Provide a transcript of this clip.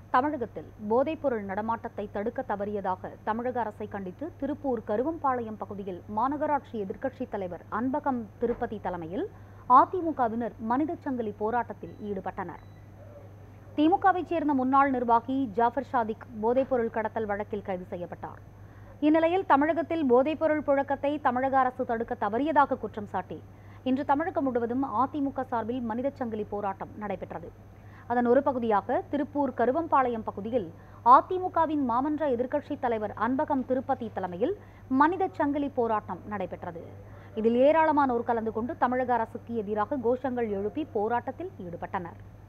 தமிழகத்தில் போதைப்பொருள் நடமாட்டத்தை தடுக்க தவறியதாக தமிழக அரசை கண்டித்து திருப்பூர் கருவம்பாளையம் பகுதியில் மாநகராட்சி எதிர்க்கட்சித் தலைவர் அன்பகம் திருப்பதி தலைமையில் அதிமுகவினர் மனிதச் சங்கிலி போராட்டத்தில் ஈடுபட்டனர் திமுகவைச் சேர்ந்த முன்னாள் நிர்வாகி ஜாஃபர் ஷாதிக் போதைப்பொருள் கடத்தல் வழக்கில் கைது செய்யப்பட்டார் இந்நிலையில் தமிழகத்தில் போதைப்பொருள் புழக்கத்தை தமிழக அரசு தடுக்க தவறியதாக குற்றம் சாட்டி இன்று தமிழகம் முழுவதும் அதிமுக சார்பில் மனிதச் சங்கிலி போராட்டம் நடைபெற்றது அதன் ஒரு பகுதியாக திருப்பூர் கருவம்பாளையம் பகுதியில் அதிமுகவின் மாமன்ற எதிர்க்கட்சித் தலைவர் அன்பகம் திருப்பதி தலைமையில் மனிதச் சங்கிலி போராட்டம் நடைபெற்றது இதில் ஏராளமானோர் கலந்து கொண்டு தமிழக அரசுக்கு எதிராக கோஷங்கள் எழுப்பி போராட்டத்தில் ஈடுபட்டனர்